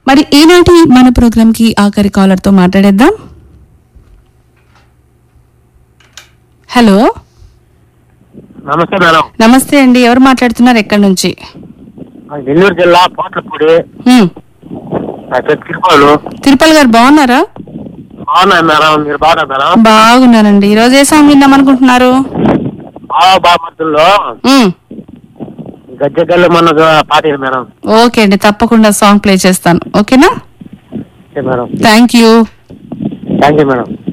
మరి ఈనాటి మన ప్రోగ్రామ్ కి ఆఖరి కాలర్ తో మాట్లాడేద్దాం హలో నమస్తే మేడం నమస్తే అండి ఎవరు మాట్లాడుతున్నారు ఎక్కడి నుంచి నెల్లూరు జిల్లా పోట్లపూడి హ్మ్. నా పేరు తిరుపాలు తిరుపతి గారు బాగున్నారా బాగున్నాయి మేడం మీరు బాగున్నా మేడం బాగున్నానండి ఈ రోజు ఏ సాంగ్ విందాం అనుకుంటున్నారు బాబా బామర్దుల్లో హ్మ్. గజ్జగల్లు మన పాట మేడం ఓకే అండి తప్పకుండా సాంగ్ ప్లే చేస్తాను ఓకేనా okay madam thank you thank you madam